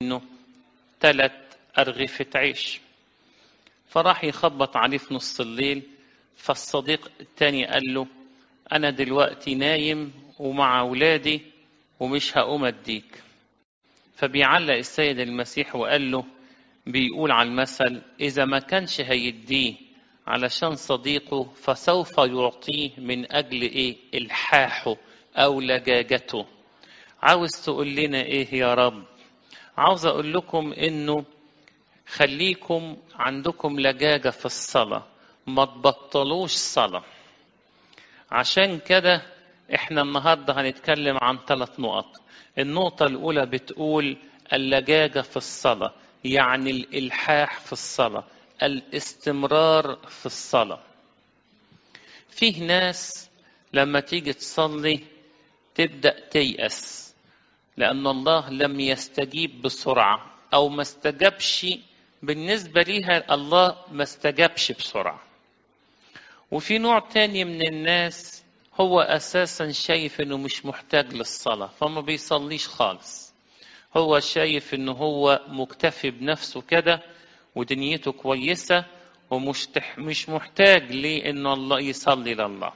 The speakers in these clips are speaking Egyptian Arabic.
منه ثلاث أرغفة عيش فراح يخبط عليه في نص الليل فالصديق التاني قال له أنا دلوقتي نايم ومع أولادي ومش هقوم أديك فبيعلق السيد المسيح وقال له بيقول على المثل إذا ما كانش هيديه علشان صديقه فسوف يعطيه من أجل إيه إلحاحه أو لجاجته عاوز تقول لنا إيه يا رب عاوز أقول لكم إنه خليكم عندكم لجاجة في الصلاة ما تبطلوش صلاة عشان كده احنا النهاردة هنتكلم عن ثلاث نقط النقطة الأولى بتقول اللجاجة في الصلاة يعني الإلحاح في الصلاة الاستمرار في الصلاة فيه ناس لما تيجي تصلي تبدأ تيأس لأن الله لم يستجيب بسرعة أو ما استجابش بالنسبة ليها الله ما استجابش بسرعة وفي نوع تاني من الناس هو أساسا شايف إنه مش محتاج للصلاة فما بيصليش خالص هو شايف إنه هو مكتفي بنفسه كده ودنيته كويسة ومش مش محتاج لإن الله يصلي لله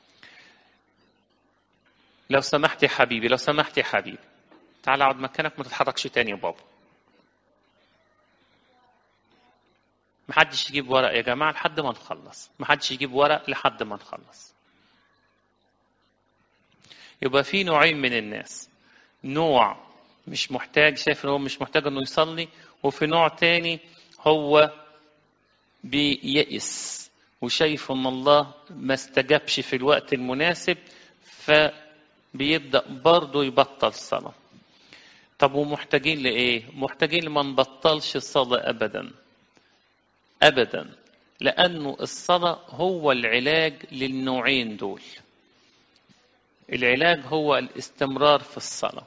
لو سمحت يا حبيبي لو سمحت يا حبيبي تعال اقعد مكانك ما تتحركش تاني يا بابا محدش يجيب ورق يا جماعة لحد ما نخلص محدش يجيب ورق لحد ما نخلص يبقى في نوعين من الناس نوع مش محتاج شايف ان هو مش محتاج انه يصلي وفي نوع تاني هو بيئس وشايف ان الله ما استجابش في الوقت المناسب فبيبدا برضه يبطل صلاه طب ومحتاجين لايه محتاجين لما نبطلش الصلاه ابدا ابدا لانه الصلاه هو العلاج للنوعين دول العلاج هو الاستمرار في الصلاه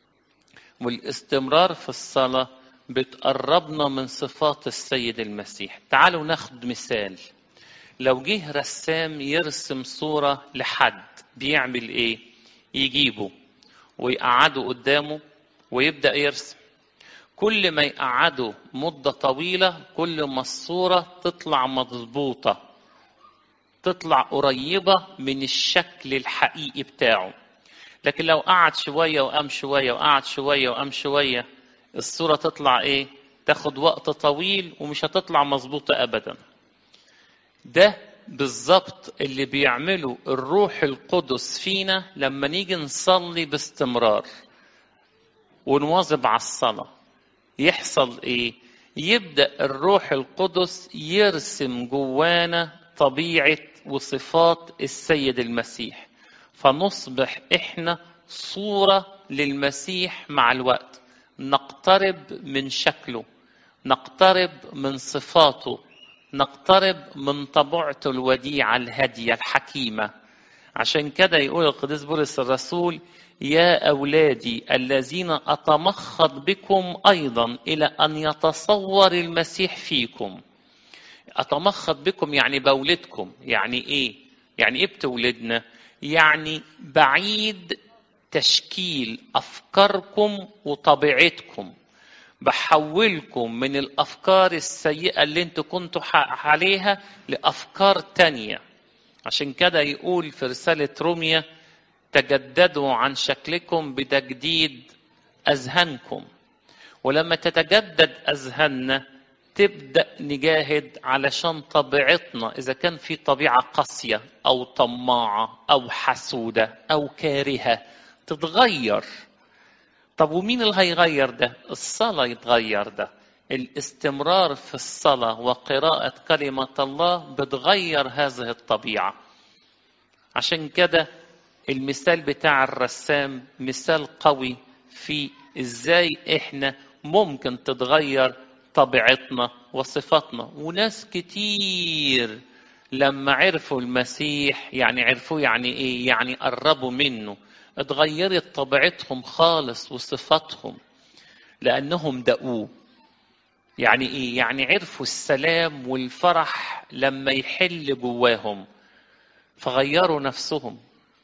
والاستمرار في الصلاه بتقربنا من صفات السيد المسيح تعالوا ناخد مثال لو جه رسام يرسم صورة لحد بيعمل ايه يجيبه ويقعده قدامه ويبدأ يرسم كل ما يقعده مدة طويلة كل ما الصورة تطلع مضبوطة تطلع قريبة من الشكل الحقيقي بتاعه لكن لو قعد شوية وقام شوية وقعد شوية وقام شوية الصورة تطلع ايه تاخد وقت طويل ومش هتطلع مظبوطة ابدا ده بالظبط اللي بيعمله الروح القدس فينا لما نيجي نصلي باستمرار ونواظب على الصلاة يحصل ايه يبدأ الروح القدس يرسم جوانا طبيعة وصفات السيد المسيح فنصبح احنا صورة للمسيح مع الوقت نقترب من شكله نقترب من صفاته نقترب من طبيعته الوديعة الهادية الحكيمة عشان كده يقول القديس بولس الرسول يا أولادي الذين أتمخض بكم أيضا إلى أن يتصور المسيح فيكم أتمخض بكم يعني بولدكم يعني إيه؟ يعني إيه بتولدنا؟ يعني بعيد تشكيل افكاركم وطبيعتكم بحولكم من الافكار السيئه اللي انتوا كنتوا عليها لافكار تانية عشان كده يقول في رساله روميا تجددوا عن شكلكم بتجديد اذهانكم ولما تتجدد اذهاننا تبدا نجاهد علشان طبيعتنا اذا كان في طبيعه قاسيه او طماعه او حسوده او كارهه تتغير طب ومين اللي هيغير ده الصلاة يتغير ده الاستمرار في الصلاة وقراءة كلمة الله بتغير هذه الطبيعة عشان كده المثال بتاع الرسام مثال قوي في ازاي احنا ممكن تتغير طبيعتنا وصفاتنا وناس كتير لما عرفوا المسيح يعني عرفوا يعني ايه يعني قربوا منه اتغيرت طبيعتهم خالص وصفاتهم لانهم دقوه يعني ايه يعني عرفوا السلام والفرح لما يحل جواهم فغيروا نفسهم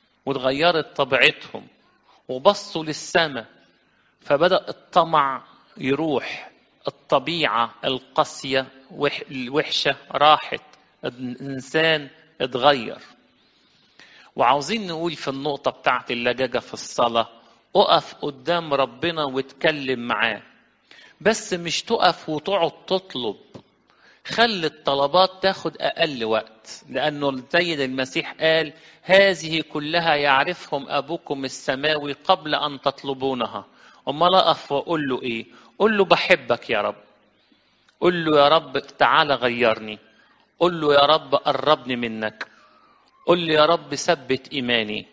واتغيرت طبيعتهم وبصوا للسماء فبدا الطمع يروح الطبيعة القاسية الوحشة راحت الإنسان اتغير وعاوزين نقول في النقطة بتاعت اللجاجة في الصلاة اقف قدام ربنا واتكلم معاه بس مش تقف وتقعد تطلب خلي الطلبات تاخد أقل وقت لأنه السيد المسيح قال هذه كلها يعرفهم أبوكم السماوي قبل أن تطلبونها أمال أقف وأقول له إيه قل له بحبك يا رب قل له يا رب تعالى غيرني قل له يا رب قربني منك قل لي يا رب ثبت إيماني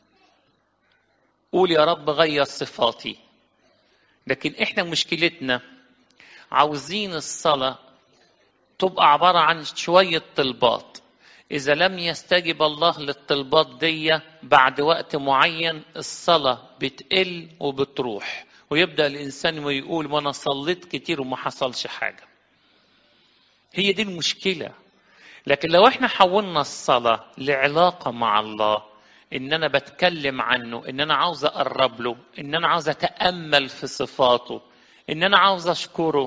قول يا رب غير صفاتي لكن احنا مشكلتنا عاوزين الصلاة تبقى عبارة عن شوية طلبات إذا لم يستجب الله للطلبات دي بعد وقت معين الصلاة بتقل وبتروح ويبدأ الإنسان ويقول ما أنا صليت كتير وما حصلش حاجة هي دي المشكلة لكن لو احنا حولنا الصلاة لعلاقة مع الله ان انا بتكلم عنه ان انا عاوز اقرب له ان انا عاوز اتامل في صفاته ان انا عاوز اشكره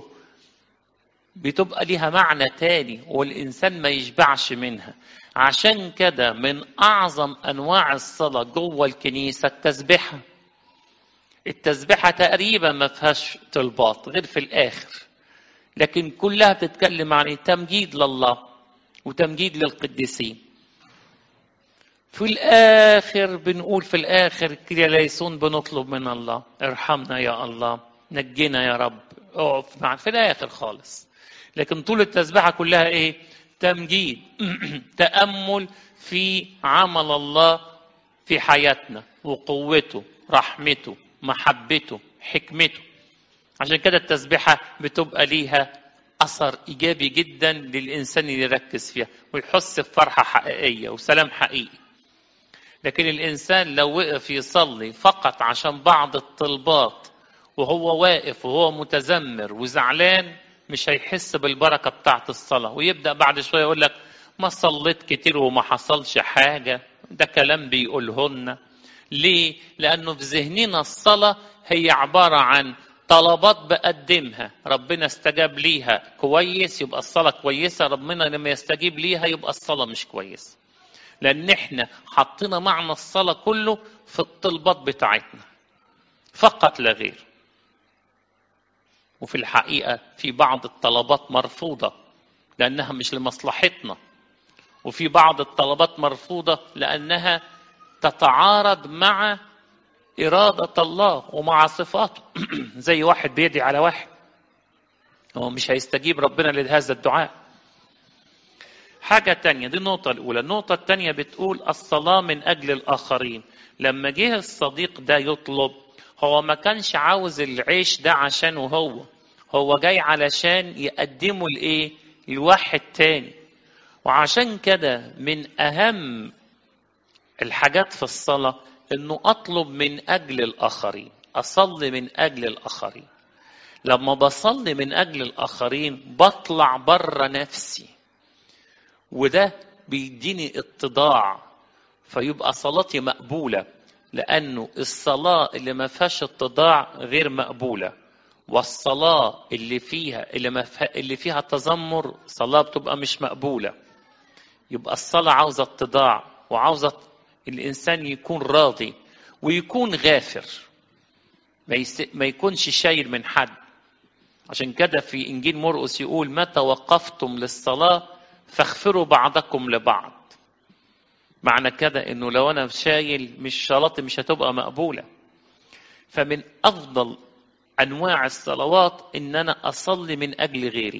بتبقى ليها معنى تاني والانسان ما يشبعش منها عشان كده من اعظم انواع الصلاه جوه الكنيسه التسبيحه التسبيحه تقريبا ما فيهاش طلبات غير في الاخر لكن كلها بتتكلم عن تمجيد لله وتمجيد للقديسين في الآخر بنقول في الآخر كده ليسون بنطلب من الله ارحمنا يا الله نجينا يا رب اقف مع في الآخر خالص لكن طول التسبيحة كلها إيه تمجيد تأمل في عمل الله في حياتنا وقوته رحمته محبته حكمته عشان كده التسبيحة بتبقى ليها أثر إيجابي جدا للإنسان اللي يركز فيها ويحس بفرحة حقيقية وسلام حقيقي لكن الإنسان لو وقف يصلي فقط عشان بعض الطلبات وهو واقف وهو متذمر وزعلان مش هيحس بالبركة بتاعت الصلاة ويبدأ بعد شوية يقول لك ما صليت كتير وما حصلش حاجة ده كلام بيقولهن ليه؟ لأنه في ذهننا الصلاة هي عبارة عن طلبات بقدمها ربنا استجاب ليها كويس يبقى الصلاة كويسة ربنا لما يستجيب ليها يبقى الصلاة مش كويسة لأن احنا حطينا معنى الصلاة كله في الطلبات بتاعتنا فقط لا غير وفي الحقيقة في بعض الطلبات مرفوضة لأنها مش لمصلحتنا وفي بعض الطلبات مرفوضة لأنها تتعارض مع إرادة الله ومع صفاته زي واحد بيدعي على واحد هو مش هيستجيب ربنا لهذا الدعاء حاجة تانية دي النقطة الأولى النقطة التانية بتقول الصلاة من أجل الآخرين لما جه الصديق ده يطلب هو ما كانش عاوز العيش ده عشانه هو هو جاي علشان يقدمه لإيه لواحد تاني وعشان كده من أهم الحاجات في الصلاة إنه أطلب من أجل الآخرين أصلي من أجل الآخرين لما بصلي من أجل الآخرين بطلع بره نفسي وده بيديني اتضاع فيبقى صلاتي مقبولة لأنه الصلاة اللي ما فيهاش اتضاع غير مقبولة والصلاة اللي فيها اللي, ما فيها اللي فيها تذمر صلاة بتبقى مش مقبولة يبقى الصلاة عاوزة اتضاع وعاوزة الإنسان يكون راضي ويكون غافر ما, يس... ما يكونش شايل من حد عشان كده في إنجيل مرقس يقول متى وقفتم للصلاة فاغفروا بعضكم لبعض معنى كده انه لو انا شايل مش صلاتي مش هتبقى مقبوله فمن افضل انواع الصلوات ان انا اصلي من اجل غيري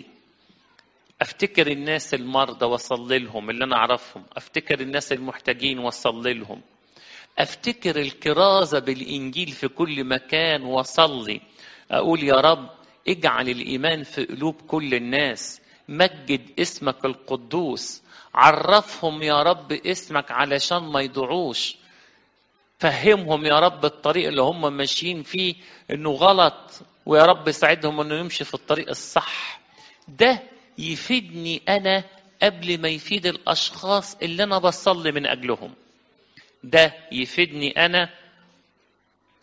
افتكر الناس المرضى واصلي لهم اللي انا اعرفهم افتكر الناس المحتاجين واصلي لهم افتكر الكرازه بالانجيل في كل مكان واصلي اقول يا رب اجعل الايمان في قلوب كل الناس مجد اسمك القدوس عرفهم يا رب اسمك علشان ما يضيعوش فهمهم يا رب الطريق اللي هم ماشيين فيه انه غلط ويا رب ساعدهم انه يمشي في الطريق الصح ده يفيدني انا قبل ما يفيد الاشخاص اللي انا بصلي من اجلهم ده يفيدني انا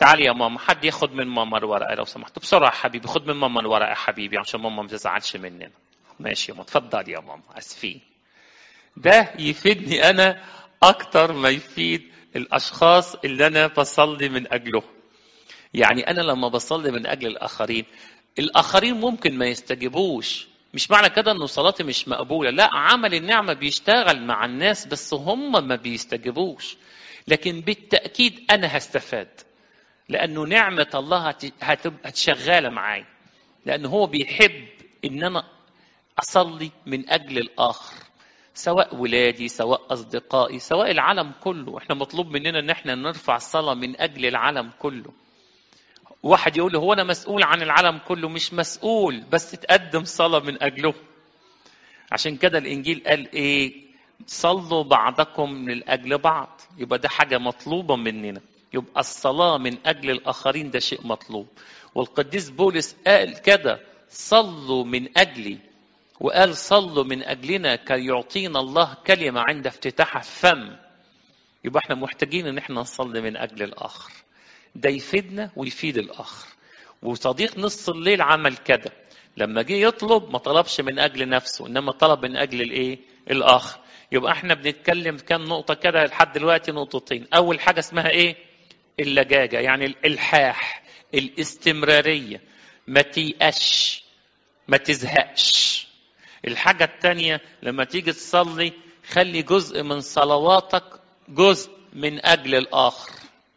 تعالي يا ماما حد ياخد من ماما الورقه لو سمحت بسرعه يا حبيبي خد من ماما الورقه يا حبيبي عشان ماما ما تزعلش مننا ماشي يا ماما اتفضل يا ماما اسفين ده يفيدني انا اكتر ما يفيد الاشخاص اللي انا بصلي من اجلهم يعني انا لما بصلي من اجل الاخرين الاخرين ممكن ما يستجيبوش مش معنى كده انه صلاتي مش مقبوله لا عمل النعمه بيشتغل مع الناس بس هم ما بيستجيبوش لكن بالتاكيد انا هستفاد لانه نعمه الله هتبقى شغاله معايا لانه هو بيحب ان انا اصلي من اجل الاخر سواء ولادي سواء اصدقائي سواء العالم كله احنا مطلوب مننا ان احنا نرفع الصلاه من اجل العالم كله واحد يقول هو انا مسؤول عن العالم كله مش مسؤول بس تقدم صلاه من اجله عشان كده الانجيل قال ايه صلوا بعضكم من اجل بعض يبقى ده حاجه مطلوبه مننا يبقى الصلاه من اجل الاخرين ده شيء مطلوب والقديس بولس قال كده صلوا من اجلي وقال صلوا من اجلنا كي يعطينا الله كلمه عند افتتاح الفم يبقى احنا محتاجين ان احنا نصلي من اجل الاخر ده يفيدنا ويفيد الاخر وصديق نص الليل عمل كده لما جه يطلب ما طلبش من اجل نفسه انما طلب من اجل الايه الاخر يبقى احنا بنتكلم كام نقطه كده لحد دلوقتي نقطتين اول حاجه اسمها ايه اللجاجه يعني الالحاح الاستمراريه ما تيأش ما تزهقش الحاجة التانية لما تيجي تصلي خلي جزء من صلواتك جزء من أجل الآخر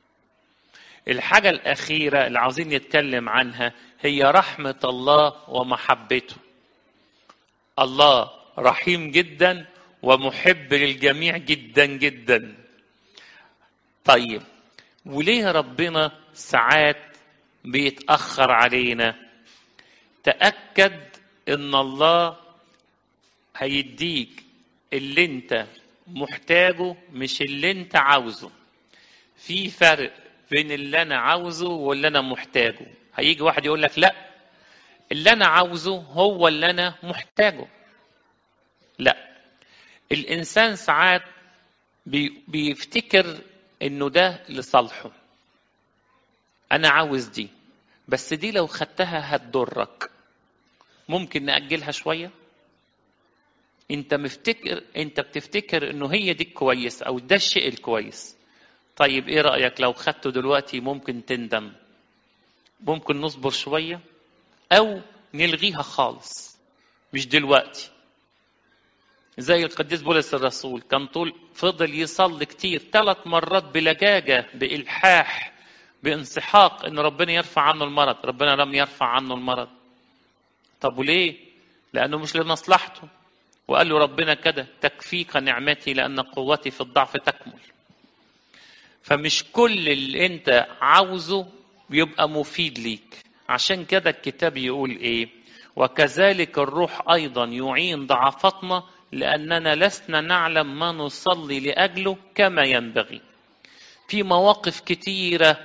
الحاجة الأخيرة اللي عاوزين نتكلم عنها هي رحمة الله ومحبته الله رحيم جدا ومحب للجميع جدا جدا طيب وليه ربنا ساعات بيتأخر علينا تأكد ان الله هيديك اللي انت محتاجه مش اللي انت عاوزه في فرق بين اللي انا عاوزه واللي انا محتاجه هيجي واحد يقول لك لا اللي انا عاوزه هو اللي انا محتاجه لا الانسان ساعات بي بيفتكر انه ده لصالحه انا عاوز دي بس دي لو خدتها هتضرك ممكن نأجلها شوية انت مفتكر انت بتفتكر انه هي دي الكويس او ده الشيء الكويس طيب ايه رأيك لو خدته دلوقتي ممكن تندم ممكن نصبر شوية او نلغيها خالص مش دلوقتي زي القديس بولس الرسول كان طول فضل يصلي كتير ثلاث مرات بلجاجة بإلحاح بانسحاق ان ربنا يرفع عنه المرض ربنا لم يرفع عنه المرض طب وليه لانه مش لمصلحته وقال له ربنا كده تكفيك نعمتي لان قوتي في الضعف تكمل فمش كل اللي انت عاوزه بيبقى مفيد ليك عشان كده الكتاب يقول ايه وكذلك الروح ايضا يعين ضعفاتنا لاننا لسنا نعلم ما نصلي لاجله كما ينبغي في مواقف كتيره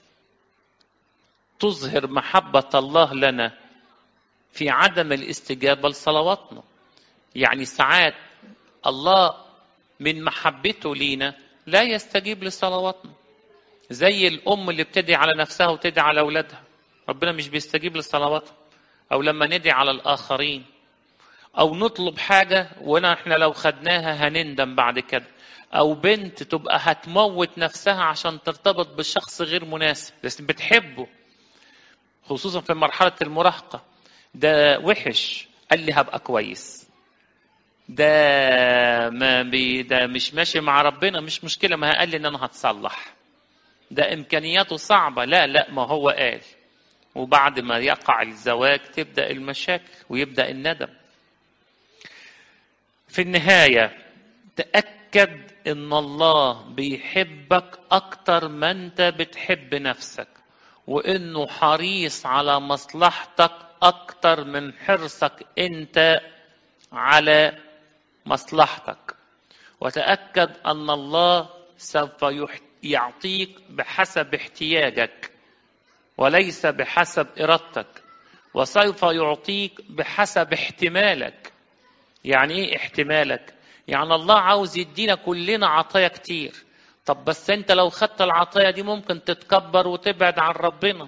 تظهر محبه الله لنا في عدم الاستجابه لصلواتنا يعني ساعات الله من محبته لينا لا يستجيب لصلواتنا زي الام اللي بتدعي على نفسها وتدعي على اولادها ربنا مش بيستجيب لصلواتها او لما ندعي على الاخرين او نطلب حاجه وانا احنا لو خدناها هنندم بعد كده او بنت تبقى هتموت نفسها عشان ترتبط بشخص غير مناسب بس بتحبه خصوصا في مرحله المراهقه ده وحش قال لي هبقى كويس ده ما بي ده مش ماشي مع ربنا مش مشكله ما قال لي ان انا هتصلح ده امكانياته صعبه لا لا ما هو قال وبعد ما يقع الزواج تبدا المشاكل ويبدا الندم في النهايه تاكد ان الله بيحبك اكتر ما انت بتحب نفسك وانه حريص على مصلحتك اكتر من حرصك انت على مصلحتك وتاكد ان الله سوف يعطيك بحسب احتياجك وليس بحسب ارادتك وسوف يعطيك بحسب احتمالك يعني ايه احتمالك يعني الله عاوز يدينا كلنا عطايا كتير طب بس انت لو خدت العطية دي ممكن تتكبر وتبعد عن ربنا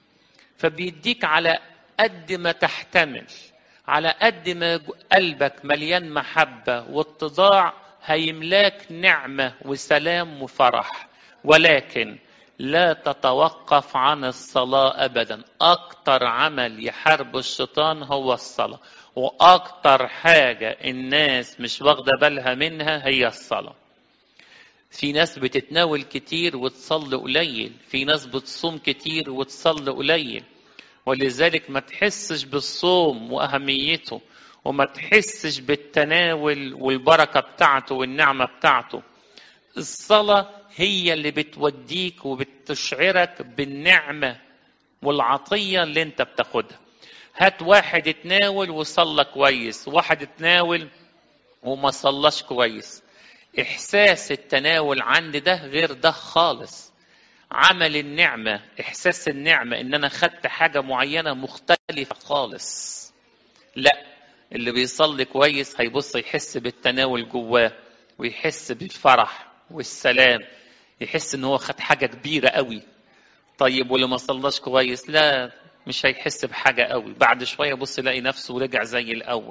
فبيديك على قد ما تحتمل على قد ما قلبك مليان محبة واتضاع هيملاك نعمة وسلام وفرح ولكن لا تتوقف عن الصلاة أبدا أكتر عمل يحارب الشيطان هو الصلاة وأكتر حاجة الناس مش واخدة بالها منها هي الصلاة في ناس بتتناول كتير وتصلي قليل في ناس بتصوم كتير وتصلي قليل ولذلك ما تحسش بالصوم وأهميته وما تحسش بالتناول والبركة بتاعته والنعمة بتاعته الصلاة هي اللي بتوديك وبتشعرك بالنعمة والعطية اللي انت بتاخدها هات واحد اتناول وصلى كويس واحد اتناول وما صلاش كويس احساس التناول عند ده غير ده خالص عمل النعمة احساس النعمة ان انا خدت حاجة معينة مختلفة خالص لا اللي بيصلي كويس هيبص يحس بالتناول جواه ويحس بالفرح والسلام يحس ان هو خد حاجة كبيرة قوي طيب واللي ما صلاش كويس لا مش هيحس بحاجة قوي بعد شوية بص يلاقي نفسه رجع زي الأول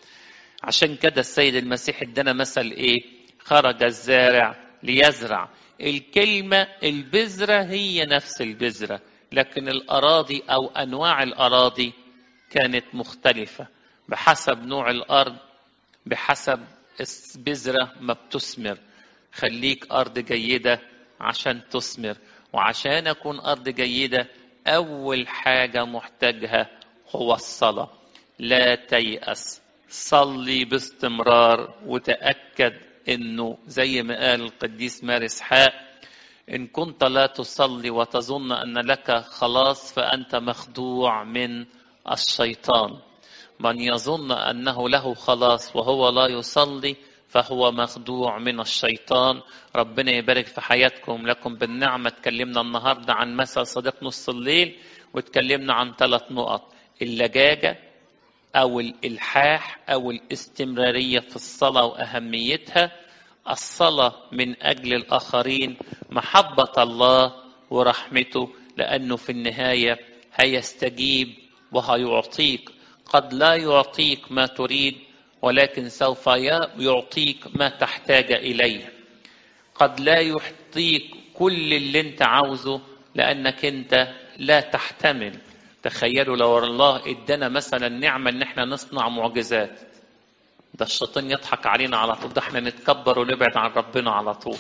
عشان كده السيد المسيح ادانا مثل ايه خرج الزارع ليزرع الكلمة البذرة هي نفس البذرة لكن الأراضي أو أنواع الأراضي كانت مختلفة بحسب نوع الأرض بحسب البذرة ما بتثمر خليك أرض جيدة عشان تثمر وعشان أكون أرض جيدة أول حاجة محتاجها هو الصلاة لا تيأس صلي باستمرار وتأكد انه زي ما قال القديس مار اسحاق ان كنت لا تصلي وتظن ان لك خلاص فانت مخدوع من الشيطان من يظن انه له خلاص وهو لا يصلي فهو مخدوع من الشيطان ربنا يبارك في حياتكم لكم بالنعمة اتكلمنا النهاردة عن مثل صديق نص الليل واتكلمنا عن ثلاث نقط اللجاجة أو الإلحاح أو الاستمرارية في الصلاة وأهميتها الصلاة من أجل الآخرين محبة الله ورحمته لأنه في النهاية هيستجيب وهيعطيك قد لا يعطيك ما تريد ولكن سوف يعطيك ما تحتاج إليه قد لا يعطيك كل اللي انت عاوزه لأنك انت لا تحتمل تخيلوا لو الله ادانا مثلا نعمه ان احنا نصنع معجزات ده الشيطان يضحك علينا على طول ده احنا نتكبر ونبعد عن ربنا على طول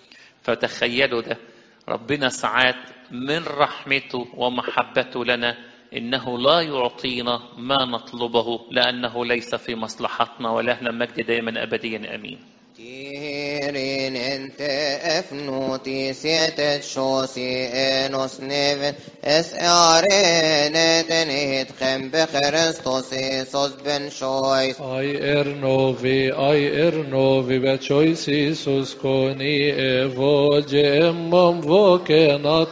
فتخيلوا ده ربنا ساعات من رحمته ومحبته لنا انه لا يعطينا ما نطلبه لانه ليس في مصلحتنا ولهنا المجد دائما ابديا امين Tirin inte efnoti sietet shosi enos neven es arenet hit chem bechristos Isos ben shois Ai er novi, ai er novi, bet choisis us koni evo gemmom vokenat